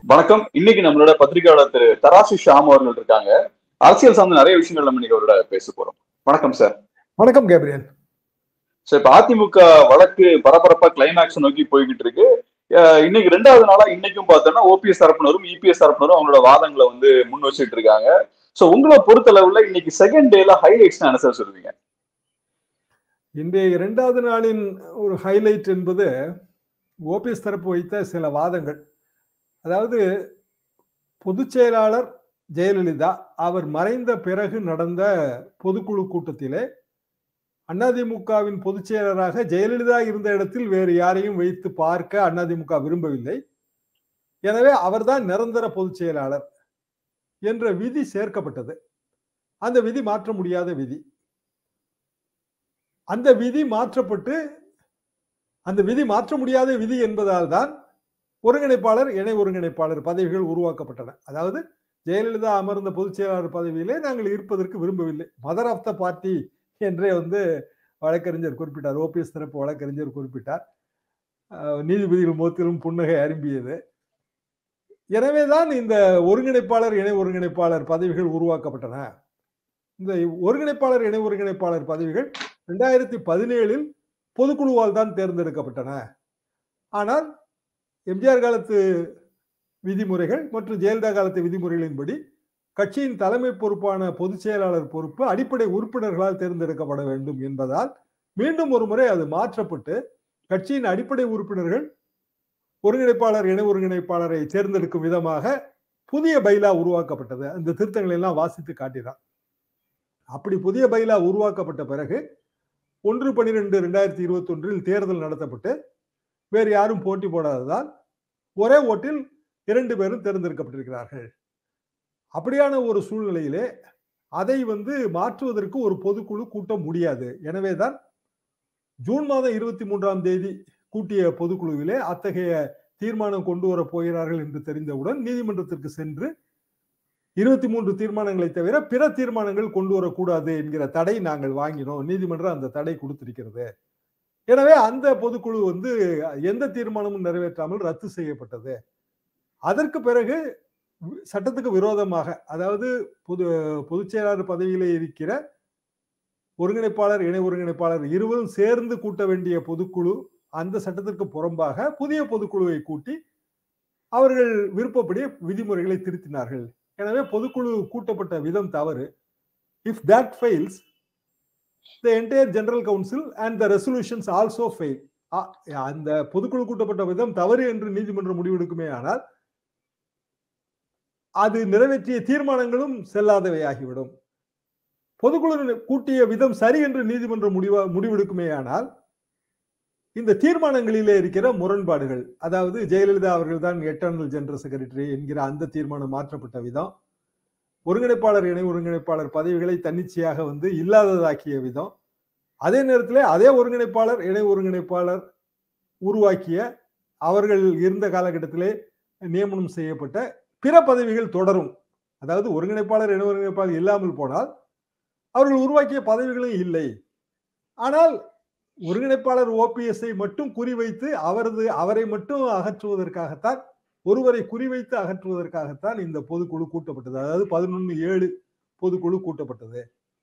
வணக்கம் இன்னைக்கு நம்மளோட பத்திரிகையாளர் திரு தராசு ஷாம் அவர்கள் இருக்காங்க அரசியல் சார்ந்த நிறைய விஷயங்கள் நம்ம இன்னைக்கு அவரோட பேச போறோம் வணக்கம் சார் வணக்கம் கேப்ரியல் சார் இப்ப அதிமுக வழக்கு பரபரப்பா கிளைமேக்ஸ் நோக்கி போய்கிட்டு இருக்கு அஹ் இன்னைக்கு ரெண்டாவது நாளா இன்னைக்கும் பார்த்தோம்னா ஓபிஎஸ் தரப்பினரும் இபிஎஸ் தரப்பினரும் அவங்களோட வாதங்களை வந்து முன் வச்சுட்டு இருக்காங்க சோ உங்களை பொறுத்தளவுல இன்னைக்கு செகண்ட் டேல ஹைலைட்ஸ் என்ன சார் சொல்லுவீங்க இன்றைய இரண்டாவது நாளின் ஒரு ஹைலைட் என்பது ஓபிஎஸ் தரப்பு வைத்த சில வாதங்கள் அதாவது பொதுச் செயலாளர் ஜெயலலிதா அவர் மறைந்த பிறகு நடந்த பொதுக்குழு கூட்டத்திலே அதிமுகவின் பொதுச் செயலராக ஜெயலலிதா இருந்த இடத்தில் வேறு யாரையும் வைத்து பார்க்க அதிமுக விரும்பவில்லை எனவே அவர்தான் நிரந்தர பொதுச் செயலாளர் என்ற விதி சேர்க்கப்பட்டது அந்த விதி மாற்ற முடியாத விதி அந்த விதி மாற்றப்பட்டு அந்த விதி மாற்ற முடியாத விதி என்பதால் தான் ஒருங்கிணைப்பாளர் இணை ஒருங்கிணைப்பாளர் பதவிகள் உருவாக்கப்பட்டன அதாவது ஜெயலலிதா அமர்ந்த பொதுச் செயலாளர் பதவியிலே நாங்கள் இருப்பதற்கு விரும்பவில்லை மதர் ஆஃப் த பார்ட்டி என்றே வந்து வழக்கறிஞர் குறிப்பிட்டார் ஓபிஎஸ் தரப்பு வழக்கறிஞர் குறிப்பிட்டார் அஹ் நீதிபதிகள் முகத்திலும் புன்னகை அரும்பியது எனவேதான் இந்த ஒருங்கிணைப்பாளர் இணை ஒருங்கிணைப்பாளர் பதவிகள் உருவாக்கப்பட்டன இந்த ஒருங்கிணைப்பாளர் இணை ஒருங்கிணைப்பாளர் பதவிகள் ரெண்டாயிரத்தி பதினேழில் பொதுக்குழுவால் தான் தேர்ந்தெடுக்கப்பட்டன ஆனால் எம்ஜிஆர் காலத்து விதிமுறைகள் மற்றும் ஜெயலலிதா காலத்து விதிமுறைகளின்படி கட்சியின் தலைமை பொறுப்பான பொதுச் செயலாளர் பொறுப்பு அடிப்படை உறுப்பினர்களால் தேர்ந்தெடுக்கப்பட வேண்டும் என்பதால் மீண்டும் ஒரு முறை அது மாற்றப்பட்டு கட்சியின் அடிப்படை உறுப்பினர்கள் ஒருங்கிணைப்பாளர் இணை ஒருங்கிணைப்பாளரை தேர்ந்தெடுக்கும் விதமாக புதிய பைலா உருவாக்கப்பட்டது அந்த திருத்தங்களை எல்லாம் வாசித்து காட்டினார் அப்படி புதிய பைலா உருவாக்கப்பட்ட பிறகு ஒன்று பனிரெண்டு ரெண்டாயிரத்தி இருபத்தி ஒன்றில் தேர்தல் நடத்தப்பட்டு வேறு யாரும் போட்டி போடாததால் ஒரே ஓட்டில் இரண்டு பேரும் தேர்ந்தெடுக்கப்பட்டிருக்கிறார்கள் அப்படியான ஒரு சூழ்நிலையிலே அதை வந்து மாற்றுவதற்கு ஒரு பொதுக்குழு கூட்ட முடியாது எனவேதான் ஜூன் மாதம் இருபத்தி மூன்றாம் தேதி கூட்டிய பொதுக்குழுவிலே அத்தகைய தீர்மானம் கொண்டு வர போகிறார்கள் என்று தெரிந்தவுடன் நீதிமன்றத்திற்கு சென்று இருபத்தி மூன்று தீர்மானங்களை தவிர பிற தீர்மானங்கள் கொண்டு வரக்கூடாது என்கிற தடை நாங்கள் வாங்கினோம் நீதிமன்றம் அந்த தடை கொடுத்திருக்கிறது எனவே அந்த பொதுக்குழு வந்து எந்த தீர்மானமும் நிறைவேற்றாமல் ரத்து செய்யப்பட்டது அதற்கு பிறகு சட்டத்துக்கு விரோதமாக அதாவது பொது பொதுச் செயலாளர் பதவியிலே இருக்கிற ஒருங்கிணைப்பாளர் இணை ஒருங்கிணைப்பாளர் இருவரும் சேர்ந்து கூட்ட வேண்டிய பொதுக்குழு அந்த சட்டத்திற்கு புறம்பாக புதிய பொதுக்குழுவை கூட்டி அவர்கள் விருப்பப்படி விதிமுறைகளை திருத்தினார்கள் எனவே பொதுக்குழு கூட்டப்பட்ட விதம் தவறு if that fails the entire general council and the resolutions also fail அந்த பொதுக்குழு கூட்டப்பட்ட விதம் தவறு என்று நீதிமன்றம் முடிவெடுக்குமே ஆனால் அது நிறைவேற்றிய தீர்மானங்களும் செல்லாதவை ஆகிவிடும் பொதுக்குழு கூட்டிய விதம் சரி என்று நீதிமன்றம் முடிவா முடிவெடுக்குமே ஆனால் இந்த தீர்மானங்களிலே இருக்கிற முரண்பாடுகள் அதாவது ஜெயலலிதா அவர்கள் தான் எட்டர்னல் ஜெனரல் செக்ரட்டரி என்கிற அந்த தீர்மானம் மாற்றப்பட்ட விதம் ஒருங்கிணைப்பாளர் இணை ஒருங்கிணைப்பாளர் பதவிகளை தன்னிச்சையாக வந்து இல்லாததாக்கிய விதம் அதே நேரத்தில் அதே ஒருங்கிணைப்பாளர் இணை ஒருங்கிணைப்பாளர் உருவாக்கிய அவர்கள் இருந்த காலகட்டத்திலே நியமனம் செய்யப்பட்ட பிற பதவிகள் தொடரும் அதாவது ஒருங்கிணைப்பாளர் இணை ஒருங்கிணைப்பாளர் இல்லாமல் போனால் அவர்கள் உருவாக்கிய பதவிகளும் இல்லை ஆனால் ஒருங்கிணைப்பாளர் ஓபிஎஸ்ஐ மட்டும் குறிவைத்து அவரது அவரை மட்டும் அகற்றுவதற்காகத்தான் ஒருவரை குறிவைத்து அகற்றுவதற்காகத்தான் இந்த பொதுக்குழு கூட்டப்பட்டது அதாவது பதினொன்னு ஏழு பொதுக்குழு கூட்டப்பட்டது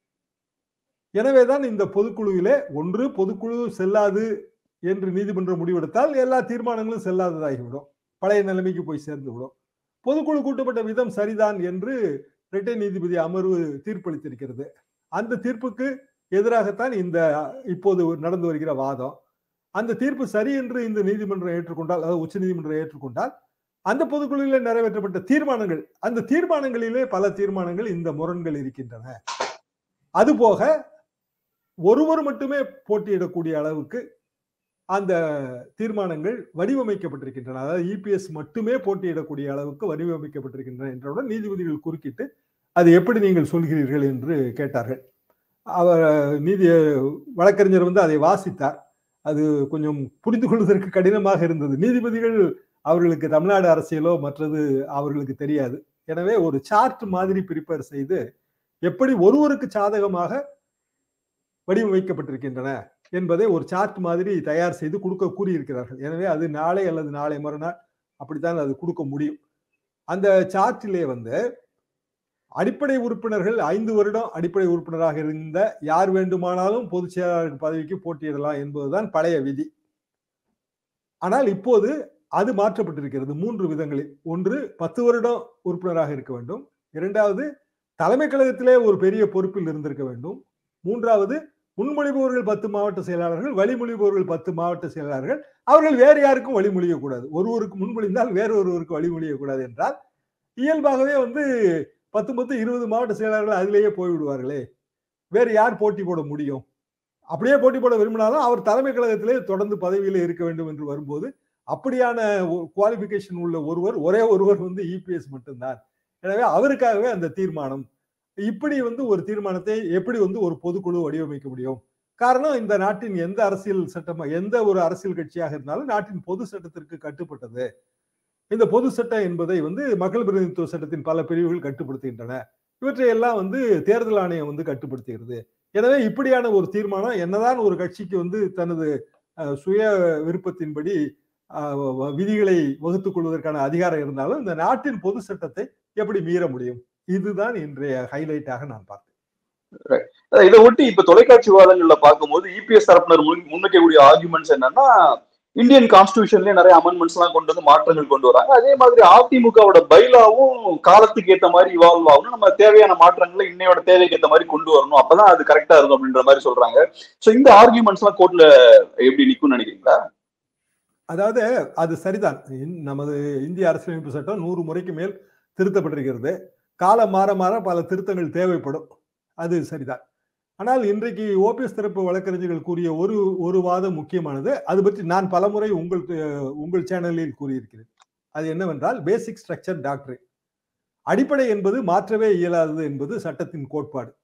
எனவேதான் இந்த பொதுக்குழுவிலே ஒன்று பொதுக்குழு செல்லாது என்று நீதிமன்றம் முடிவெடுத்தால் எல்லா தீர்மானங்களும் செல்லாததாகிவிடும் பழைய நிலைமைக்கு போய் சேர்ந்து விடும் பொதுக்குழு கூட்டப்பட்ட விதம் சரிதான் என்று இரட்டை நீதிபதி அமர்வு தீர்ப்பளித்திருக்கிறது அந்த தீர்ப்புக்கு எதிராகத்தான் இந்த இப்போது நடந்து வருகிற வாதம் அந்த தீர்ப்பு சரி என்று இந்த நீதிமன்றம் ஏற்றுக்கொண்டால் அதாவது உச்ச நீதிமன்றம் ஏற்றுக்கொண்டால் அந்த பொதுக்குழுவில் நிறைவேற்றப்பட்ட தீர்மானங்கள் அந்த தீர்மானங்களிலே பல தீர்மானங்கள் இந்த முரண்கள் இருக்கின்றன அதுபோக ஒருவர் மட்டுமே போட்டியிடக்கூடிய அளவுக்கு அந்த தீர்மானங்கள் வடிவமைக்கப்பட்டிருக்கின்றன அதாவது இபிஎஸ் மட்டுமே போட்டியிடக்கூடிய அளவுக்கு வடிவமைக்கப்பட்டிருக்கின்றன என்றவுடன் நீதிபதிகள் குறுக்கிட்டு அது எப்படி நீங்கள் சொல்கிறீர்கள் என்று கேட்டார்கள் அவர் நீதி வழக்கறிஞர் வந்து அதை வாசித்தார் அது கொஞ்சம் புரிந்து கொள்வதற்கு கடினமாக இருந்தது நீதிபதிகள் அவர்களுக்கு தமிழ்நாடு அரசியலோ மற்றது அவர்களுக்கு தெரியாது எனவே ஒரு சார்ட் மாதிரி ப்ரிப்பேர் செய்து எப்படி ஒருவருக்கு சாதகமாக வடிவமைக்கப்பட்டிருக்கின்றன என்பதை ஒரு சார்ட் மாதிரி தயார் செய்து கொடுக்க கூறியிருக்கிறார்கள் எனவே அது நாளை அல்லது நாளை மறுநாள் அப்படித்தான் அது கொடுக்க முடியும் அந்த சார்ட்டிலே வந்து அடிப்படை உறுப்பினர்கள் ஐந்து வருடம் அடிப்படை உறுப்பினராக இருந்த யார் வேண்டுமானாலும் பொதுச் செயலாளர் பதவிக்கு போட்டியிடலாம் என்பதுதான் பழைய விதி ஆனால் இப்போது அது மாற்றப்பட்டிருக்கிறது மூன்று விதங்களில் ஒன்று பத்து வருடம் உறுப்பினராக இருக்க வேண்டும் இரண்டாவது தலைமை கழகத்திலே ஒரு பெரிய பொறுப்பில் இருந்திருக்க வேண்டும் மூன்றாவது முன்மொழிபவர்கள் பத்து மாவட்ட செயலாளர்கள் வழிமொழிபவர்கள் பத்து மாவட்ட செயலாளர்கள் அவர்கள் வேறு யாருக்கும் வழிமொழியக்கூடாது ஒருவருக்கு முன்மொழிந்தால் வேறு ஒருவருக்கு வழிமொழியக்கூடாது என்றால் இயல்பாகவே வந்து பத்து பத்து இருபது மாவட்ட செயலாளர்கள் அதிலேயே போய்விடுவார்களே வேறு யார் போட்டி போட முடியும் அப்படியே போட்டி போட விரும்பினாலும் அவர் தலைமை கழகத்திலே தொடர்ந்து பதவியிலே இருக்க வேண்டும் என்று வரும்போது அப்படியான குவாலிபிகேஷன் உள்ள ஒருவர் ஒரே ஒருவர் வந்து இபிஎஸ் மட்டும்தான் எனவே அவருக்காகவே அந்த தீர்மானம் இப்படி வந்து ஒரு தீர்மானத்தை எப்படி வந்து ஒரு பொதுக்குழு வடிவமைக்க முடியும் காரணம் இந்த நாட்டின் எந்த அரசியல் சட்டம் எந்த ஒரு அரசியல் கட்சியாக இருந்தாலும் நாட்டின் பொது சட்டத்திற்கு கட்டுப்பட்டது இந்த பொது சட்டம் என்பதை வந்து மக்கள் பிரதிநிதித்துவ சட்டத்தின் பல பிரிவுகள் கட்டுப்படுத்துகின்றன இவற்றை எல்லாம் வந்து தேர்தல் ஆணையம் வந்து கட்டுப்படுத்துகிறது எனவே இப்படியான ஒரு தீர்மானம் என்னதான் ஒரு கட்சிக்கு வந்து தனது சுய விருப்பத்தின்படி விதிகளை வகுத்துக் கொள்வதற்கான அதிகாரம் இருந்தாலும் இந்த நாட்டின் பொது சட்டத்தை எப்படி மீற முடியும் இதுதான் இன்றைய ஹைலைட்டாக நான் பார்த்தேன் இதை ஒட்டி இப்ப தொலைக்காட்சி வாதங்கள்ல பார்க்கும்போது இபிஎஸ் தரப்பினர் முன்வைக்கக்கூடிய ஆர்குமெண்ட்ஸ் என்னன்னா இந்தியன் கான்ஸ்டியூஷன்லயே நிறைய அமெண்ட்மெண்ட்ஸ் எல்லாம் கொண்டு வந்து மாற்றங்கள் கொண்டு வராங்க அதே மாதிரி அதிமுகவோட பைலாவும் காலத்துக்கு ஏத்த மாதிரி இவால்வ் ஆகணும் நம்ம தேவையான மாற்றங்களை இன்னையோட தேவைக்கு ஏத்த மாதிரி கொண்டு வரணும் அப்பதான் அது கரெக்டா இருக்கும் அப்படின்ற மாதிரி சொல்றாங்க சோ இந்த ஆர்குமெண்ட்ஸ் எல்லாம் கோர்ட்ல எப்படி நிக்கும்னு நினைக்கிறீங்களா அதாவது அது சரிதான் நமது இந்திய அரசியலமைப்பு சட்டம் நூறு முறைக்கு மேல் திருத்தப்பட்டிருக்கிறது காலம் மாற மாற பல திருத்தங்கள் தேவைப்படும் அது சரிதான் ஆனால் இன்றைக்கு ஓபிஎஸ் தரப்பு வழக்கறிஞர்கள் கூறிய ஒரு ஒரு வாதம் முக்கியமானது அது பற்றி நான் பலமுறை உங்கள் உங்கள் சேனலில் கூறியிருக்கிறேன் அது என்னவென்றால் பேசிக் ஸ்ட்ரக்சர் டாக்டரின் அடிப்படை என்பது மாற்றவே இயலாதது என்பது சட்டத்தின் கோட்பாடு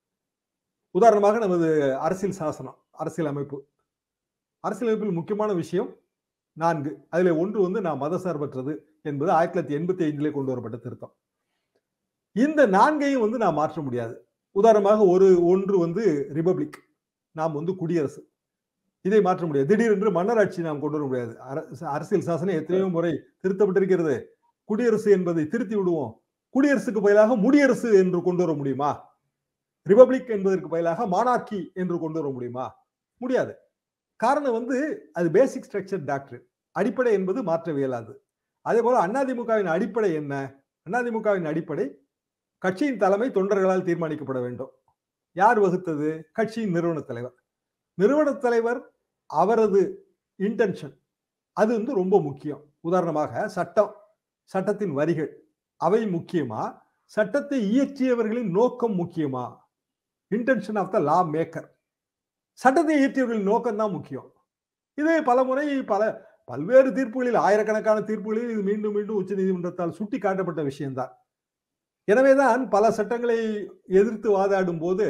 உதாரணமாக நமது அரசியல் சாசனம் அரசியல் அமைப்பு அரசியலமைப்பில் முக்கியமான விஷயம் நான்கு அதில் ஒன்று வந்து நான் மதசார்பற்றது என்பது ஆயிரத்தி தொள்ளாயிரத்தி எண்பத்தி ஐந்திலே கொண்டு வரப்பட்ட திருத்தம் இந்த நான்கையும் வந்து நான் மாற்ற முடியாது உதாரணமாக ஒரு ஒன்று வந்து ரிபப்ளிக் நாம் வந்து குடியரசு இதை மாற்ற முடியாது திடீரென்று மன்னராட்சி நாம் கொண்டு வர முடியாது அரசியல் சாசனம் எத்தனையோ முறை திருத்தப்பட்டிருக்கிறது குடியரசு என்பதை திருத்தி விடுவோம் குடியரசுக்கு பதிலாக முடியரசு என்று கொண்டு வர முடியுமா ரிபப்ளிக் என்பதற்கு பதிலாக மானார்கி என்று கொண்டு வர முடியுமா முடியாது காரணம் வந்து அது பேசிக் ஸ்ட்ரக்சர் டாக்டர் அடிப்படை என்பது மாற்ற இயலாது அதே போல அதிமுகவின் அடிப்படை என்ன அதிமுகவின் அடிப்படை கட்சியின் தலைமை தொண்டர்களால் தீர்மானிக்கப்பட வேண்டும் யார் வகுத்தது கட்சியின் நிறுவன தலைவர் நிறுவன தலைவர் அவரது இன்டென்ஷன் அது வந்து ரொம்ப முக்கியம் உதாரணமாக சட்டம் சட்டத்தின் வரிகள் அவை முக்கியமா சட்டத்தை இயற்றியவர்களின் நோக்கம் முக்கியமா intention of the lawmaker சட்டத்தை இயற்றியவர்களின் நோக்கம் தான் முக்கியம் இது பல முறை பல பல்வேறு தீர்ப்புகளில் ஆயிரக்கணக்கான தீர்ப்புகளில் இது மீண்டும் மீண்டும் உச்ச நீதிமன்றத்தால் சுட்டி காட்டப்பட்ட விஷயம்தான் எனவேதான் பல சட்டங்களை எதிர்த்து வாதாடும் போது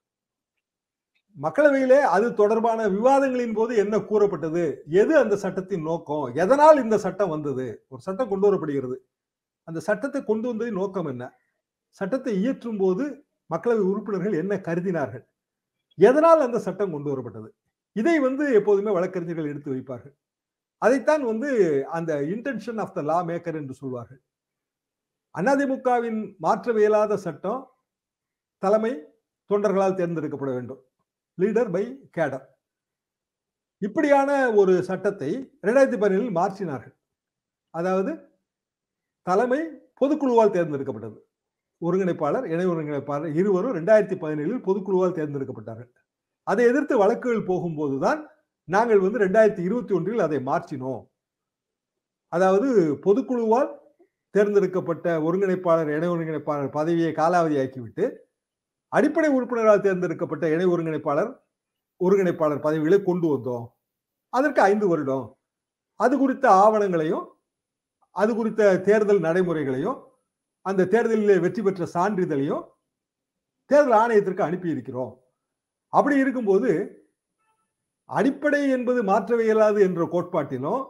மக்களவையிலே அது தொடர்பான விவாதங்களின் போது என்ன கூறப்பட்டது எது அந்த சட்டத்தின் நோக்கம் எதனால் இந்த சட்டம் வந்தது ஒரு சட்டம் கொண்டு வரப்படுகிறது அந்த சட்டத்தை கொண்டு வந்ததின் நோக்கம் என்ன சட்டத்தை இயற்றும் போது மக்களவை உறுப்பினர்கள் என்ன கருதினார்கள் எதனால் அந்த சட்டம் கொண்டு வரப்பட்டது இதை வந்து எப்போதுமே வழக்கறிஞர்கள் எடுத்து வைப்பார்கள் அதைத்தான் வந்து அந்த intention of the lawmaker என்று சொல்வார்கள் அதிமுகவின் மாற்றவியலாத சட்டம் தலைமை தொண்டர்களால் தேர்ந்தெடுக்கப்பட வேண்டும் லீடர் பை கேடர் இப்படியான ஒரு சட்டத்தை இரண்டாயிரத்தி பதினேழில் மாற்றினார்கள் அதாவது தலைமை பொதுக்குழுவால் தேர்ந்தெடுக்கப்பட்டது ஒருங்கிணைப்பாளர் இணை ஒருங்கிணைப்பாளர் இருவரும் ரெண்டாயிரத்தி பதினேழில் பொதுக்குழுவால் தேர்ந்தெடுக்கப்பட்டார்கள் அதை எதிர்த்து வழக்குகள் போகும்போதுதான் நாங்கள் வந்து ரெண்டாயிரத்தி இருபத்தி ஒன்றில் அதை மாற்றினோம் அதாவது பொதுக்குழுவால் தேர்ந்தெடுக்கப்பட்ட ஒருங்கிணைப்பாளர் இணை ஒருங்கிணைப்பாளர் பதவியை காலாவதியாக்கிவிட்டு அடிப்படை உறுப்பினரால் தேர்ந்தெடுக்கப்பட்ட இணை ஒருங்கிணைப்பாளர் ஒருங்கிணைப்பாளர் பதவிகளை கொண்டு வந்தோம் அதற்கு ஐந்து வருடம் அது குறித்த ஆவணங்களையும் அது குறித்த தேர்தல் நடைமுறைகளையும் அந்த தேர்தலில் வெற்றி பெற்ற சான்றிதழையும் தேர்தல் ஆணையத்திற்கு அனுப்பி இருக்கிறோம் அப்படி இருக்கும்போது அடிப்படை என்பது மாற்றவே இயலாது என்ற கோட்பாட்டிலும்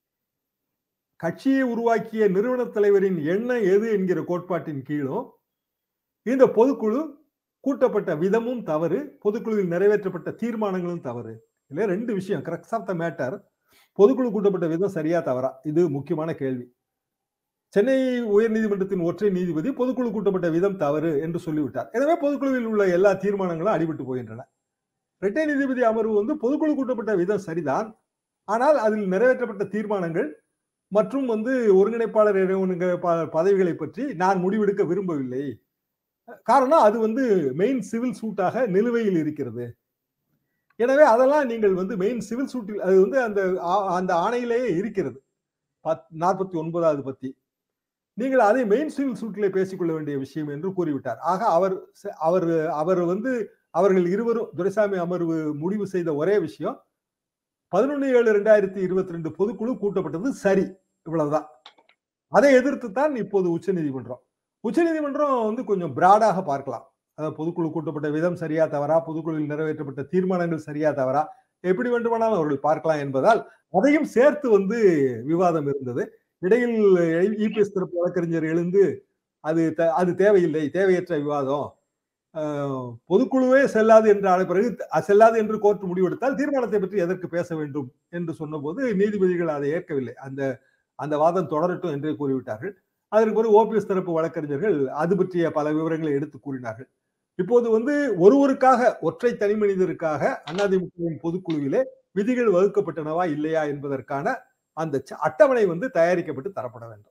கட்சியை உருவாக்கிய நிறுவன தலைவரின் எண்ணம் எது என்கிற கோட்பாட்டின் கீழும் இந்த பொதுக்குழு கூட்டப்பட்ட விதமும் தவறு பொதுக்குழுவில் நிறைவேற்றப்பட்ட தீர்மானங்களும் தவறு இல்ல ரெண்டு விஷயம் கிரக்ஸ் ஆஃப் த மேட்டர் பொதுக்குழு கூட்டப்பட்ட விதம் சரியா தவறா இது முக்கியமான கேள்வி சென்னை உயர்நீதிமன்றத்தின் ஒற்றை நீதிபதி பொதுக்குழு கூட்டப்பட்ட விதம் தவறு என்று சொல்லிவிட்டார் எனவே பொதுக்குழுவில் உள்ள எல்லா தீர்மானங்களும் அடிபட்டு போகின்றன இரட்டை நீதிபதி அமர்வு வந்து பொதுக்குழு கூட்டப்பட்ட விதம் சரிதான் ஆனால் அதில் நிறைவேற்றப்பட்ட தீர்மானங்கள் மற்றும் வந்து ஒருங்கிணைப்பாளர் இறைவனுங்க- பதவிகளை பற்றி நான் முடிவெடுக்க விரும்பவில்லை காரணம் அது வந்து மெயின் சிவில் சூட்டாக நிலுவையில் இருக்கிறது எனவே அதெல்லாம் நீங்கள் வந்து மெயின் சிவில் சூட்டில் அது வந்து அந்த ஆ- அந்த ஆணையிலேயே இருக்கிறது நாற்பத்தி ஒன்பதாவது பத்தி நீங்கள் அதை மெயின் சிவில் சூட்டிலே பேசிக்கொள்ள வேண்டிய விஷயம் என்று கூறிவிட்டார் ஆக அவர் ச- அவர் அவர் வந்து அவர்கள் இருவரும் துரைசாமி அமர்வு முடிவு செய்த ஒரே விஷயம் பதினொன்னு ஏழு ரெண்டாயிரத்தி இருபத்தி ரெண்டு பொதுக்குழு கூட்டப்பட்டது சரி இவ்வளவுதான் அதை எதிர்த்து தான் இப்போது உச்சநீதிமன்றம் உச்சநீதிமன்றம் வந்து கொஞ்சம் பிராடாக பார்க்கலாம் அதாவது பொதுக்குழு கூட்டப்பட்ட விதம் சரியா தவறா பொதுக்குழுவில் நிறைவேற்றப்பட்ட தீர்மானங்கள் சரியா தவறா எப்படி வேண்டுமானாலும் அவர்கள் பார்க்கலாம் என்பதால் அதையும் சேர்த்து வந்து விவாதம் இருந்தது இடையில் இபிஎஸ் தரப்பு வழக்கறிஞர் எழுந்து அது த- அது தேவையில்லை தேவையற்ற விவாதம் அஹ், பொதுக்குழுவே செல்லாது என்று ஆன பிறகு அ- செல்லாது என்று கோர்ட் முடிவெடுத்தால் தீர்மானத்தை பற்றி எதற்கு பேச வேண்டும் என்று சொன்னபோது நீதிபதிகள் அதை ஏற்கவில்லை அந்த அந்த வாதம் தொடரட்டும் என்றே கூறிவிட்டார்கள் அதற்கு பிறகு ஓபிஎஸ் தரப்பு வழக்கறிஞர்கள் அது பற்றிய பல விவரங்களை எடுத்து கூறினார்கள் இப்போது வந்து ஒருவருக்காக ஒற்றை தனி மனிதருக்காக அதிமுகவின் பொதுக்குழுவிலே விதிகள் வகுக்கப்பட்டனவா இல்லையா என்பதற்கான அந்த ச- அட்டவணை வந்து தயாரிக்கப்பட்டு தரப்பட வேண்டும்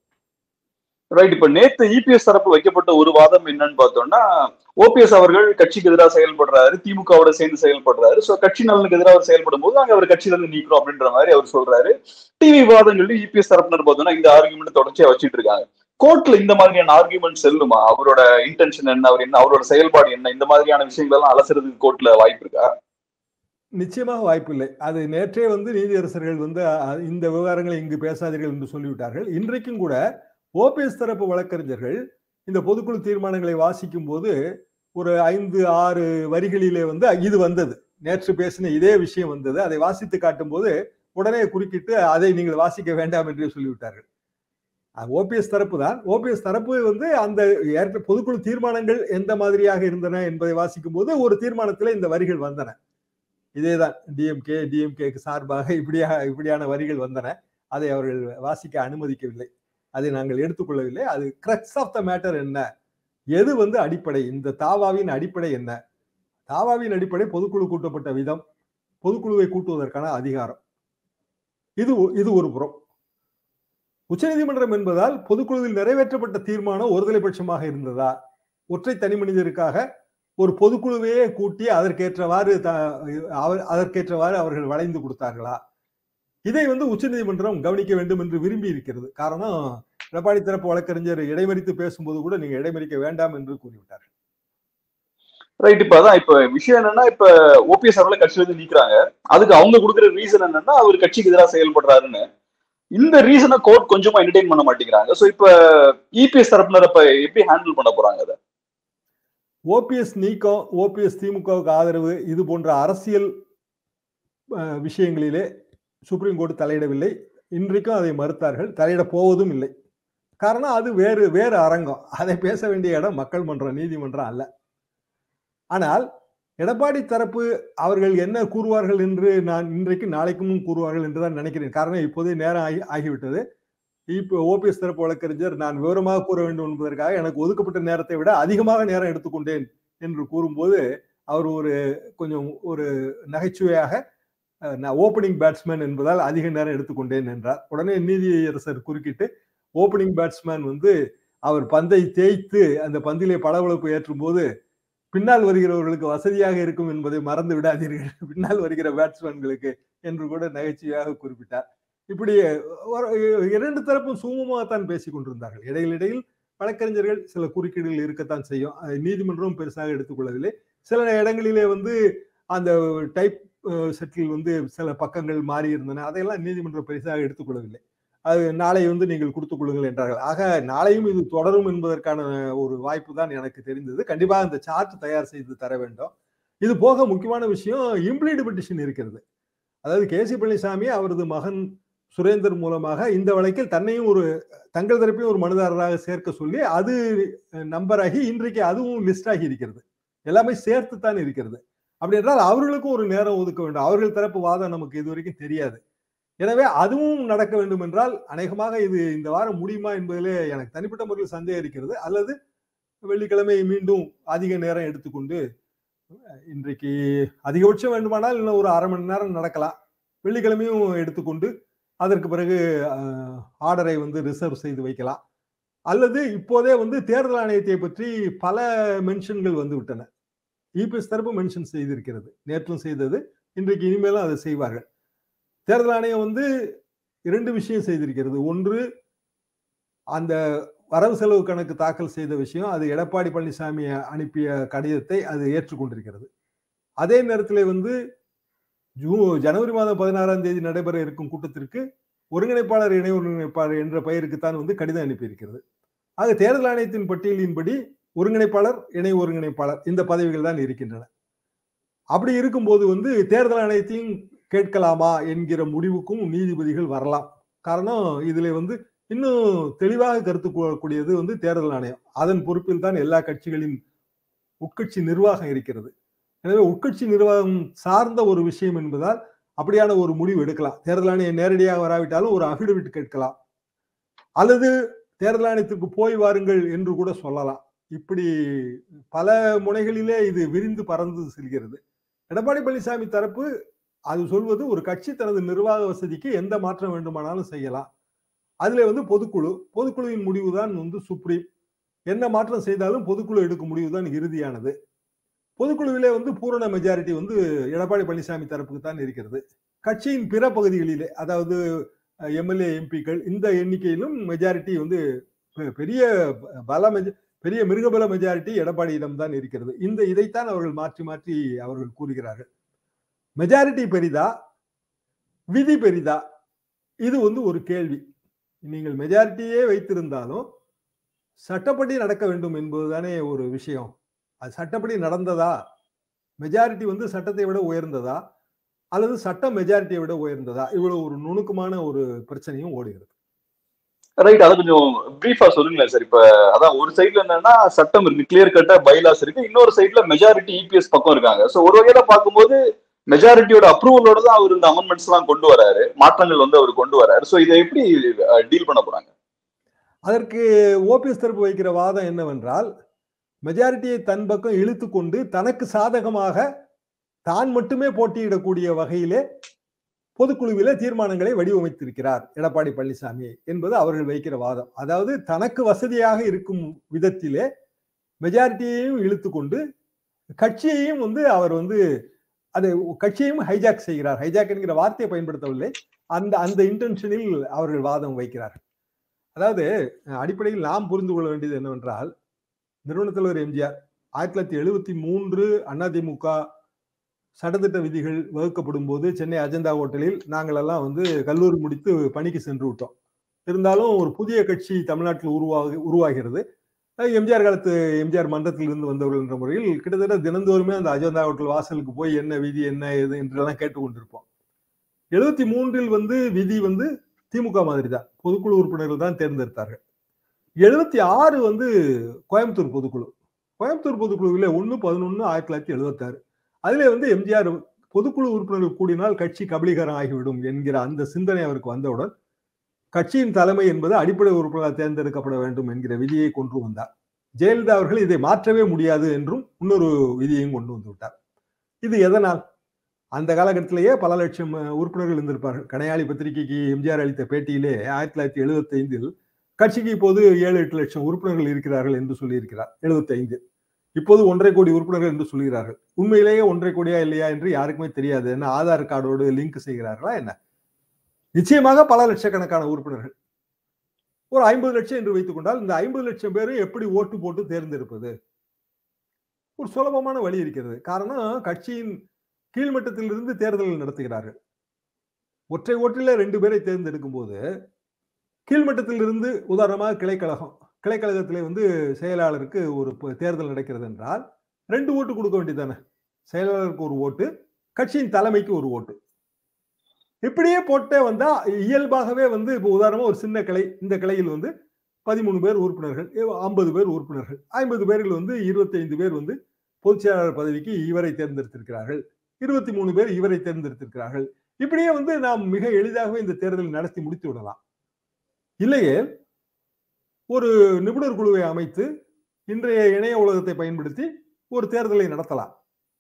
ரைட் இப்ப நேத்து இபிஎஸ் தரப்பு வைக்கப்பட்ட ஒரு வாதம் என்னன்னு பார்த்தோம்னா ஓபிஎஸ் அவர்கள் கட்சிக்கு எதிராக செயல்படுறாரு திமுகவோட சேர்ந்து செயல்படுறாரு சோ கட்சி நலனுக்கு எதிராக அவர் செயல்படும் போது நாங்க அவர் கட்சியில இருந்து நீக்கிறோம் அப்படின்ற மாதிரி அவர் சொல்றாரு டிவி விவாதங்கள்ல இபிஎஸ் தரப்பினர் பார்த்தோம்னா இந்த ஆர்குமெண்ட் தொடர்ச்சியா வச்சிட்டு இருக்காங்க கோர்ட்ல இந்த மாதிரியான ஆர்குமெண்ட் செல்லுமா அவரோட இன்டென்ஷன் என்ன அவர் என்ன அவரோட செயல்பாடு என்ன இந்த மாதிரியான விஷயங்கள் எல்லாம் அலசுறதுக்கு கோர்ட்ல வாய்ப்பு இருக்கா நிச்சயமாக வாய்ப்பில்லை அது நேற்றே வந்து நீதியரசர்கள் வந்து அ- இந்த விவகாரங்களை இங்கு பேசாதீர்கள் என்று சொல்லிவிட்டார்கள் இன்றைக்கும் கூட ஓபிஎஸ் தரப்பு வழக்கறிஞர்கள் இந்த பொதுக்குழு தீர்மானங்களை வாசிக்கும் போது ஒரு ஐந்து ஆறு வரிகளிலே வந்து இது வந்தது நேற்று பேசின இதே விஷயம் வந்தது அதை வாசித்து காட்டும் போது உடனே குறுக்கிட்டு அதை நீங்கள் வாசிக்க வேண்டாம் என்று சொல்லிவிட்டார்கள் ஓபிஎஸ் தரப்பு தான் ஓபிஎஸ் தரப்பு வந்து அந்த ஏற்ற பொதுக்குழு தீர்மானங்கள் எந்த மாதிரியாக இருந்தன என்பதை வாசிக்கும் போது ஒரு தீர்மானத்திலே இந்த வரிகள் வந்தன இதேதான் டிஎம்கே டிஎம்கேக்கு சார்பாக இப்படியா இப்படியான வரிகள் வந்தன அதை அவர்கள் வாசிக்க அனுமதிக்கவில்லை அதை நாங்கள் எடுத்துக்கொள்ளவில்லை அது கிரக்ஸ் ஆஃப் த மேட்டர் என்ன எது வந்து அடிப்படை இந்த தாவாவின் அடிப்படை என்ன தாவாவின் அடிப்படை பொதுக்குழு கூட்டப்பட்ட விதம் பொதுக்குழுவை கூட்டுவதற்கான அதிகாரம் இது ஒ- இது ஒரு புறம் உச்சநீதிமன்றம் என்பதால் பொதுக்குழுவில் நிறைவேற்றப்பட்ட தீர்மானம் ஒருதலைபட்சமாக இருந்ததா ஒற்றை தனி மனிதருக்காக ஒரு பொதுக்குழுவையே கூட்டி அதற்கேற்றவாறு த- அவர் அதற்கேற்றவாறு அவர்கள் வளைந்து கொடுத்தார்களா இதை வந்து உச்சநீதிமன்றம் கவனிக்க வேண்டும் என்று விரும்பி இருக்கிறது காரணம் எடப்பாடி தரப்பு வழக்கறிஞர் இடைமறித்து பேசும்போது கூட நீங்க இடைமறிக்க வேண்டாம் என்று கூறிவிட்டார் ரைட் இப்ப அதான் இப்ப விஷயம் என்னன்னா இப்ப ஓபிஎஸ் அவர்களை கட்சியில இருந்து நீக்குறாங்க அதுக்கு அவங்க கொடுக்குற ரீசன் என்னன்னா அவர் கட்சிக்கு எதிராக செயல்படுறாருன்னு இந்த ரீசனை கோர்ட் கொஞ்சமா என்டர்டைன் பண்ண மாட்டேங்கிறாங்க சோ இப்ப இபிஎஸ் தரப்பினர் இப்ப எப்படி ஹேண்டில் பண்ண போறாங்க அதை ஓபிஎஸ் நீக்கம் ஓபிஎஸ் திமுகவுக்கு ஆதரவு இது போன்ற அரசியல் அஹ், விஷயங்களிலே சுப்ரீம் கோர்ட் தலையிடவில்லை இன்றைக்கும் அதை மறுத்தார்கள் தலையிட போவதும் இல்லை காரணம் அது வேறு வேறு அரங்கம் அதை பேச வேண்டிய இடம் மக்கள் மன்றம் நீதிமன்றம் அல்ல ஆனால் எடப்பாடி தரப்பு அவர்கள் என்ன கூறுவார்கள் என்று நான் இன்றைக்கு நாளைக்கும் கூறுவார்கள் என்று தான் நினைக்கிறேன் காரணம் இப்போதே நேரம் ஆகி ஆகிவிட்டது இப்போ ஓபிஎஸ் தரப்பு வழக்கறிஞர் நான் விவரமாக கூற வேண்டும் என்பதற்காக எனக்கு ஒதுக்கப்பட்ட நேரத்தை விட அதிகமாக நேரம் எடுத்துக்கொண்டேன் என்று கூறும்போது அவர் ஒரு கொஞ்சம் ஒரு நகைச்சுவையாக அஹ், நான் ஓப்பனிங் பேட்ஸ்மேன் என்பதால் அதிக நேரம் எடுத்துக்கொண்டேன் என்றார் உடனே நீதியரசர் குறுக்கிட்டு ஓப்பனிங் பேட்ஸ்மேன் வந்து அவர் பந்தை தேய்த்து அந்த பந்திலே பளபளப்பு ஏற்றும் போது பின்னால் வருகிறவர்களுக்கு வசதியாக இருக்கும் என்பதை மறந்து விடாதீர்கள் பின்னால் வருகிற பேட்ஸ்மேன்களுக்கு என்று கூட நகைச்சுவையாக குறிப்பிட்டார் இப்படி ஒரு- இரண்டு தரப்பும் சுமூகமாகத்தான் பேசிக் கொண்டிருந்தார்கள் இடையில் இடையில் வழக்கறிஞர்கள் சில குறுக்கீடுகள் இருக்கத்தான் செய்யும் அதை நீதிமன்றம் பெருசாக எடுத்துக்கொள்ளவில்லை சில இடங்களிலே வந்து அந்த டைப் செட்டில் வந்து சில பக்கங்கள் மாறி இருந்தன அதையெல்லாம் நீதிமன்றம் பெருசாக எடுத்துக்கொள்ளவில்லை அது நாளை வந்து நீங்கள் கொடுத்துக் கொள்ளுங்கள் என்றார்கள் ஆக நாளையும் இது தொடரும் என்பதற்கான ஒரு வாய்ப்பு தான் எனக்கு தெரிந்தது கண்டிப்பாக இந்த சார்ட் தயார் செய்து தர வேண்டும் இது போக முக்கியமான விஷயம் இம்ப்ளீடு பெட்டிஷன் இருக்கிறது அதாவது கே சி பழனிசாமி அவரது மகன் சுரேந்தர் மூலமாக இந்த வழக்கில் தன்னையும் ஒரு தங்கள் தரப்பையும் ஒரு மனுதாரராக சேர்க்க சொல்லி அது நம்பர் ஆகி இன்றைக்கு அதுவும் லிஸ்ட் ஆகி இருக்கிறது எல்லாமே சேர்த்து தான் இருக்கிறது அப்படி என்றால் அவர்களுக்கும் ஒரு நேரம் ஒதுக்க வேண்டும் அவர்கள் தரப்பு வாதம் நமக்கு இதுவரைக்கும் தெரியாது எனவே அதுவும் நடக்க வேண்டும் என்றால் அநேகமாக இது இந்த வாரம் முடியுமா என்பதிலே எனக்கு தனிப்பட்ட முறையில் சந்தேகம் இருக்கிறது அல்லது வெள்ளிக்கிழமை மீண்டும் அதிக நேரம் எடுத்துக்கொண்டு இன்றைக்கு அதிகபட்சம் வேண்டுமானால் இன்னும் ஒரு அரை மணி நேரம் நடக்கலாம் வெள்ளிக்கிழமையும் எடுத்துக்கொண்டு அதற்கு பிறகு ஆர்டரை வந்து ரிசர்வ் செய்து வைக்கலாம் அல்லது இப்போதே வந்து தேர்தல் ஆணையத்தை பற்றி பல மென்ஷன்கள் வந்து விட்டன இபிஎஸ் தரப்பு மென்ஷன் செய்திருக்கிறது நேற்றும் செய்தது இன்றைக்கு இனிமேலும் அதை செய்வார்கள் தேர்தல் ஆணையம் வந்து இரண்டு விஷயம் செய்திருக்கிறது ஒன்று அந்த வரவு செலவு கணக்கு தாக்கல் செய்த விஷயம் அது எடப்பாடி பழனிசாமி அனுப்பிய கடிதத்தை அது ஏற்றுக்கொண்டிருக்கிறது அதே நேரத்தில் வந்து ஜூ ஜனவரி மாதம் பதினாறாம் தேதி நடைபெற இருக்கும் கூட்டத்திற்கு ஒருங்கிணைப்பாளர் இணை ஒருங்கிணைப்பாளர் என்ற பெயருக்குத்தான் வந்து கடிதம் அனுப்பியிருக்கிறது ஆக தேர்தல் ஆணையத்தின் பட்டியலின்படி ஒருங்கிணைப்பாளர் இணை ஒருங்கிணைப்பாளர் இந்த பதவிகள் தான் இருக்கின்றன அப்படி இருக்கும்போது வந்து தேர்தல் ஆணையத்தையும் கேட்கலாமா என்கிற முடிவுக்கும் நீதிபதிகள் வரலாம் காரணம் இதுல வந்து இன்னும் தெளிவாக கருத்து கூறக்கூடியது வந்து தேர்தல் ஆணையம் அதன் பொறுப்பில் தான் எல்லா கட்சிகளின் உட்கட்சி நிர்வாகம் இருக்கிறது எனவே உட்கட்சி நிர்வாகம் சார்ந்த ஒரு விஷயம் என்பதால் அப்படியான ஒரு முடிவு எடுக்கலாம் தேர்தல் ஆணையம் நேரடியாக வராவிட்டாலும் ஒரு அபிடவிட் கேட்கலாம் அல்லது தேர்தல் ஆணையத்திற்கு போய் வாருங்கள் என்று கூட சொல்லலாம் இப்படி பல முனைகளிலே இது விரிந்து பறந்து செல்கிறது எடப்பாடி பழனிசாமி தரப்பு அது சொல்வது ஒரு கட்சி தனது நிர்வாக வசதிக்கு எந்த மாற்றம் வேண்டுமானாலும் செய்யலாம் அதுல வந்து பொதுக்குழு பொதுக்குழுவின் முடிவு தான் வந்து சுப்ரீம் என்ன மாற்றம் செய்தாலும் பொதுக்குழு எடுக்கும் முடிவு தான் இறுதியானது பொதுக்குழுவிலே வந்து பூரண மெஜாரிட்டி வந்து எடப்பாடி பழனிசாமி தரப்புக்கு தான் இருக்கிறது கட்சியின் பிற பகுதிகளிலே அதாவது எம்எல்ஏ எம்பிக்கள் இந்த எண்ணிக்கையிலும் மெஜாரிட்டி வந்து பெரிய பல மெஜ பெரிய மிருகபல மெஜாரிட்டி எடப்பாடியிடம் தான் இருக்கிறது இந்த இதைத்தான் அவர்கள் மாற்றி மாற்றி அவர்கள் கூறுகிறார்கள் மெஜாரிட்டி பெரிதா விதி பெரிதா இது வந்து ஒரு கேள்வி நீங்கள் மெஜாரிட்டியே வைத்திருந்தாலும் சட்டப்படி நடக்க வேண்டும் என்பதுதானே ஒரு விஷயம் அது சட்டப்படி நடந்ததா மெஜாரிட்டி வந்து சட்டத்தை விட உயர்ந்ததா அல்லது சட்டம் மெஜாரிட்டியை விட உயர்ந்ததா இவ்வளவு ஒரு நுணுக்கமான ஒரு பிரச்சனையும் ஓடுகிறது ரைட் அதை கொஞ்சம் பிரீஃபா சொல்லுங்களேன் சார் இப்ப அதான் ஒரு சைட்ல என்னன்னா சட்டம் இருக்கு கிளியர் கட்டா பைலாஸ் இருக்கு இன்னொரு சைட்ல மெஜாரிட்டி இபிஎஸ் பக்கம் இருக்காங்க சோ ஒரு வகையில பார்க்கும்போது மெஜாரிட்டியோட அப்ரூவலோட தான் அவர் இந்த அமெண்ட்மெண்ட்ஸ் எல்லாம் கொண்டு வராரு மாற்றங்கள் வந்து அவர் கொண்டு வராரு சோ இதை எப்படி டீல் பண்ண போறாங்க அதற்கு ஓபிஎஸ் தரப்பு வைக்கிற வாதம் என்னவென்றால் மெஜாரிட்டியை தன் பக்கம் இழுத்து கொண்டு தனக்கு சாதகமாக தான் மட்டுமே போட்டியிடக்கூடிய வகையிலே பொதுக்குழுவிலே தீர்மானங்களை வடிவமைத்திருக்கிறார் எடப்பாடி பழனிசாமி என்பது அவர்கள் வைக்கிற வாதம் அதாவது தனக்கு வசதியாக இருக்கும் விதத்திலே மெஜாரிட்டியையும் இழுத்து கொண்டு கட்சியையும் வந்து அவர் வந்து அது கட்சியையும் ஹைஜாக் செய்கிறார் ஹைஜாக் என்கிற வார்த்தையை பயன்படுத்தவில்லை அந்த அந்த இன்டென்ஷனில் அவர்கள் வாதம் வைக்கிறார்கள் அதாவது அடிப்படையில் நாம் புரிந்து கொள்ள வேண்டியது என்னவென்றால் நிறுவன தலைவர் எம்ஜிஆர் ஆயிரத்தி தொள்ளாயிரத்தி எழுபத்தி மூன்று அதிமுக சட்டத்திட்ட விதிகள் வகுக்கப்படும் போது சென்னை அஜந்தா ஹோட்டலில் நாங்கள் எல்லாம் வந்து கல்லூரி முடித்து பணிக்கு சென்று விட்டோம் இருந்தாலும் ஒரு புதிய கட்சி தமிழ்நாட்டில் உருவாகி உருவாகிறது எம்ஜிஆர் காலத்து எம்ஜிஆர் மன்றத்தில் இருந்து வந்தவர்கள் என்ற முறையில் கிட்டத்தட்ட தினந்தோறுமே அந்த அஜந்தா ஹோட்டல் வாசலுக்கு போய் என்ன விதி என்ன எது என்றெல்லாம் கேட்டுக்கொண்டிருப்போம் எழுபத்தி மூன்றில் வந்து விதி வந்து திமுக மாதிரி தான் பொதுக்குழு உறுப்பினர்கள் தான் தேர்ந்தெடுத்தார்கள் எழுபத்தி ஆறு வந்து கோயம்புத்தூர் பொதுக்குழு கோயம்புத்தூர் பொதுக்குழுவில் ஒன்று பதினொன்று ஆயிரத்தி தொள்ளாயிரத்தி எழுபத்தாறு அதிலே வந்து எம்ஜிஆர் பொதுக்குழு உறுப்பினர்கள் கூடினால் கட்சி கபலீகரம் ஆகிவிடும் என்கிற அந்த சிந்தனை அவருக்கு வந்தவுடன் கட்சியின் தலைமை என்பது அடிப்படை உறுப்பினராக தேர்ந்தெடுக்கப்பட வேண்டும் என்கிற விதியை கொண்டு வந்தார் ஜெயலலிதா அவர்கள் இதை மாற்றவே முடியாது என்றும் இன்னொரு விதியையும் கொண்டு வந்து விட்டார் இது எதனால் அந்த காலகட்டத்திலேயே பல லட்சம் உறுப்பினர்கள் இருந்திருப்பார்கள் கனையாளி பத்திரிகைக்கு எம்ஜிஆர் அளித்த பேட்டியிலே ஆயிரத்தி தொள்ளாயிரத்தி எழுபத்தி ஐந்தில் கட்சிக்கு இப்போது ஏழு எட்டு லட்சம் உறுப்பினர்கள் இருக்கிறார்கள் என்று சொல்லியிருக்கிறார் எழுபத்தி ஐந்து இப்போது ஒன்றரை கோடி உறுப்பினர்கள் என்று சொல்கிறார்கள் உண்மையிலேயே ஒன்றரை கோடியா இல்லையா என்று யாருக்குமே தெரியாது என்ன ஆதார் கார்டோடு லிங்க் செய்கிறார்களா என்ன நிச்சயமாக பல லட்சக்கணக்கான உறுப்பினர்கள் ஒரு ஐம்பது லட்சம் என்று வைத்துக் கொண்டால் இந்த ஐம்பது லட்சம் பேரும் எப்படி ஓட்டு போட்டு தேர்ந்தெடுப்பது ஒரு சுலபமான வழி இருக்கிறது காரணம் கட்சியின் கீழ்மட்டத்திலிருந்து தேர்தல் நடத்துகிறார்கள் ஒற்றை ஓட்டில ரெண்டு பேரை தேர்ந்தெடுக்கும் போது கீழ்மட்டத்திலிருந்து உதாரணமாக கிளைக்கழகம் கிளைக்கழகத்திலே வந்து செயலாளருக்கு ஒரு தேர்தல் நடக்கிறது என்றால் ரெண்டு ஓட்டு கொடுக்க வேண்டியதானே செயலாளருக்கு ஒரு ஓட்டு கட்சியின் தலைமைக்கு ஒரு ஓட்டு இப்படியே போட்டே வந்தா இயல்பாகவே வந்து இப்போ உதாரணமா ஒரு சின்ன கிளை இந்த கிளையில் வந்து பதிமூணு பேர் உறுப்பினர்கள் ஐம்பது பேர் உறுப்பினர்கள் ஐம்பது பேரில் வந்து இருபத்தி ஐந்து பேர் வந்து பொதுச் செயலாளர் பதவிக்கு இவரை தேர்ந்தெடுத்திருக்கிறார்கள் இருபத்தி மூணு பேர் இவரை தேர்ந்தெடுத்திருக்கிறார்கள் இப்படியே வந்து நாம் மிக எளிதாகவே இந்த தேர்தலை நடத்தி முடித்து விடலாம் இல்லையே ஒரு நிபுணர் குழுவை அமைத்து இன்றைய இணைய உலகத்தை பயன்படுத்தி ஒரு தேர்தலை நடத்தலாம்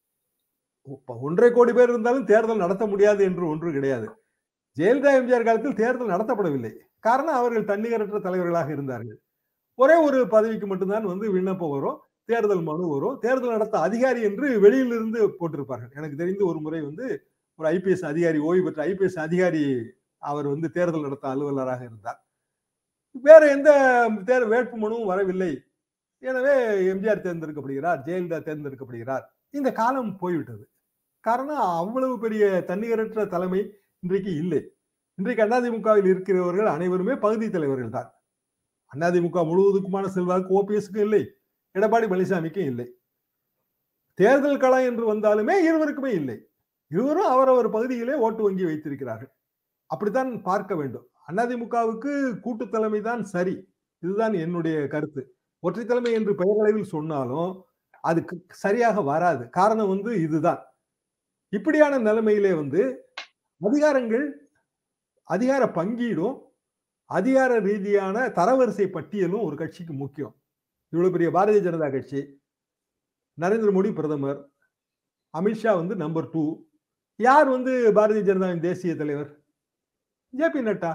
ஒ- ஒன்றரை கோடி பேர் இருந்தாலும் தேர்தல் நடத்த முடியாது என்று ஒன்று கிடையாது ஜெயலலிதா எம்ஜிஆர் காலத்தில் தேர்தல் நடத்தப்படவில்லை காரணம் அவர்கள் தன்னிகரற்ற தலைவர்களாக இருந்தார்கள் ஒரே ஒரு பதவிக்கு மட்டும்தான் வந்து விண்ணப்பம் வரும் தேர்தல் மனு வரும் தேர்தல் நடத்த அதிகாரி என்று வெளியிலிருந்து போட்டிருப்பார்கள் எனக்கு தெரிந்து ஒரு முறை வந்து ஒரு ஐபிஎஸ் அதிகாரி ஓய்வு பெற்ற ஐபிஎஸ் அதிகாரி அவர் வந்து தேர்தல் நடத்த அலுவலராக இருந்தார் வேற எந்த தேர் வேட்பு மனுவும் வரவில்லை எனவே எம்ஜிஆர் தேர்ந்தெடுக்கப்படுகிறார் ஜெயலலிதா தேர்ந்தெடுக்கப்படுகிறார் இந்த காலம் போய்விட்டது காரணம் அவ்வளவு பெரிய தன்னிகரற்ற தலைமை இன்றைக்கு இல்லை இன்றைக்கு அதிமுகவில் இருக்கிறவர்கள் அனைவருமே பகுதி தலைவர்கள் தான் அதிமுக முழுவதுக்குமான செல்வாக்கு ஓபிஎஸ்க்கும் இல்லை எடப்பாடி பழனிசாமிக்கும் இல்லை தேர்தல் களம் என்று வந்தாலுமே இருவருக்குமே இல்லை இருவரும் அவரவர் பகுதியிலே ஓட்டு வங்கி வைத்திருக்கிறார்கள் அப்படித்தான் பார்க்க வேண்டும் அதிமுகவுக்கு கூட்டு தலைமை தான் சரி இதுதான் என்னுடைய கருத்து ஒற்றை தலைமை என்று பெயரளவில் சொன்னாலும் அது க- சரியாக வராது காரணம் வந்து இதுதான் இப்படியான நிலைமையிலே வந்து அதிகாரங்கள் அதிகார பங்கீடும் அதிகார ரீதியான தரவரிசை பட்டியலும் ஒரு கட்சிக்கு முக்கியம் இவ்வளவு பெரிய பாரதிய ஜனதா கட்சி நரேந்திர மோடி பிரதமர் அமித்ஷா வந்து நம்பர் டூ யார் வந்து பாரதிய ஜனதாவின் தேசிய தலைவர் ஜே பி நட்டா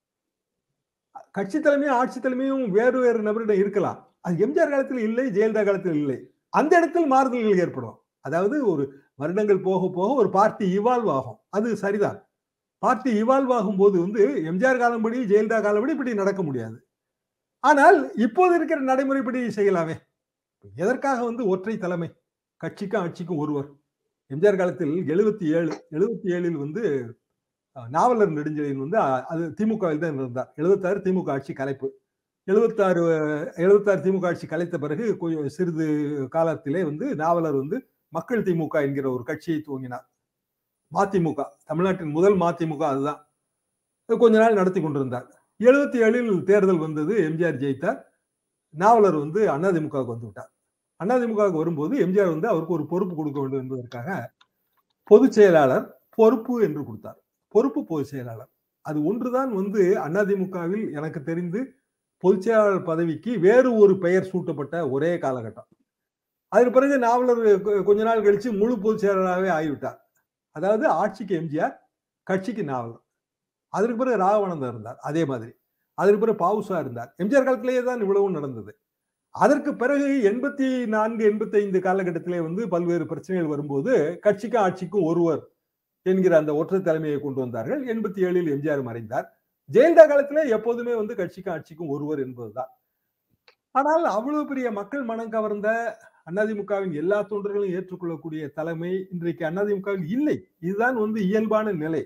கட்சி தலைமையும் ஆட்சி தலைமையும் வேறு வேறு நபரிடம் இருக்கலாம் அது எம்ஜிஆர் காலத்தில் இல்லை ஜெயலலிதா காலத்தில் இல்லை அந்த இடத்தில் மாறுதல்கள் ஏற்படும் அதாவது ஒரு வருடங்கள் போக போக ஒரு பார்ட்டி இவால்வ் ஆகும் அது சரிதான் பார்ட்டி இவால்வ் ஆகும் போது வந்து எம்ஜிஆர் காலம்படி ஜெயலலிதா காலப்படி இப்படி நடக்க முடியாது ஆனால் இப்போது இருக்கிற நடைமுறைப்படி செய்யலாமே எதற்காக வந்து ஒற்றை தலைமை கட்சிக்கும் ஆட்சிக்கும் ஒருவர் எம்ஜிஆர் காலத்தில் எழுபத்தி ஏழு எழுபத்தி ஏழில் வந்து அஹ், நாவலர் நெடுஞ்செழியன் வந்து அஹ், அது திமுகவில் தான் இருந்தார் எழுபத்தாறு திமுக ஆட்சி கலைப்பு எழுபத்தாறு எழுபத்தாறு திமுக ஆட்சி கலைத்த பிறகு கொஞ்சம் சிறிது காலத்திலே வந்து நாவலர் வந்து மக்கள் திமுக என்கிற ஒரு கட்சியை துவங்கினார் மதிமுக தமிழ்நாட்டின் முதல் மதிமுக அதுதான் அது கொஞ்ச நாள் நடத்தி கொண்டிருந்தார் எழுபத்தி ஏழில் தேர்தல் வந்தது எம்ஜிஆர் ஜெயித்தார் நாவலர் வந்து அதிமுகவுக்கு வந்து விட்டார் அதிமுகவுக்கு வரும்போது எம்ஜிஆர் வந்து அவருக்கு ஒரு பொறுப்பு கொடுக்க வேண்டும் என்பதற்காக பொதுச் செயலாளர் பொறுப்பு என்று கொடுத்தார் பொறுப்பு பொதுச் செயலாளர் அது ஒன்றுதான் வந்து அதிமுகவில் எனக்கு தெரிந்து பொதுச் செயலாளர் பதவிக்கு வேறு ஒரு பெயர் சூட்டப்பட்ட ஒரே காலகட்டம் அதற்கு பிறகு நாவலர் கொ- கொஞ்ச நாள் கழிச்சு முழு பொதுச் செயலாளராகவே ஆகிவிட்டார் அதாவது ஆட்சிக்கு எம்ஜிஆர் கட்சிக்கு நாவலர் அதற்கு பிறகு ராகவானந்தர் இருந்தார் அதே மாதிரி அதற்கு பிறகு பாவுசா இருந்தார் எம்ஜிஆர் காலத்திலேயே தான் இவ்வளவும் நடந்தது அதற்கு பிறகு எண்பத்தி நான்கு எண்பத்தி ஐந்து காலகட்டத்திலே வந்து பல்வேறு பிரச்சனைகள் வரும்போது கட்சிக்கும் ஆட்சிக்கும் ஒருவர் என்கிற அந்த ஒற்றை தலைமையை கொண்டு வந்தார்கள் எண்பத்தி ஏழில் எம்ஜிஆர் மறைந்தார் ஜெயலலிதா காலத்திலே எப்போதுமே வந்து கட்சிக்கும் ஆட்சிக்கும் ஒருவர் என்பதுதான் ஆனால் அவ்வளவு பெரிய மக்கள் மனம் கவர்ந்த அதிமுகவின் எல்லா தொண்டர்களும் ஏற்றுக்கொள்ளக்கூடிய தலைமை இன்றைக்கு அதிமுகவில் இல்லை இதுதான் வந்து இயல்பான நிலை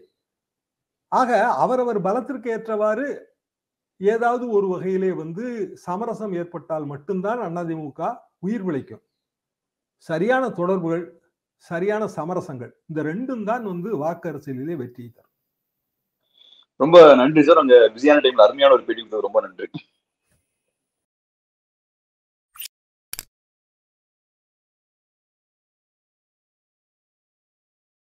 ஆக அவரவர் பலத்திற்கு ஏற்றவாறு ஏதாவது ஒரு வகையிலே வந்து சமரசம் ஏற்பட்டால் மட்டும்தான் அதிமுக உயிர் பிழைக்கும் சரியான தொடர்புகள் சரியான சமரசங்கள் இந்த ரெண்டும் தான் வந்து வாக்கு அரசியலிலே வெற்றி தரும் ரொம்ப நன்றி சார் உங்க பிஸியான டைம்ல அருமையான ஒரு பேட்டி கொடுத்தது ரொம்ப நன்றி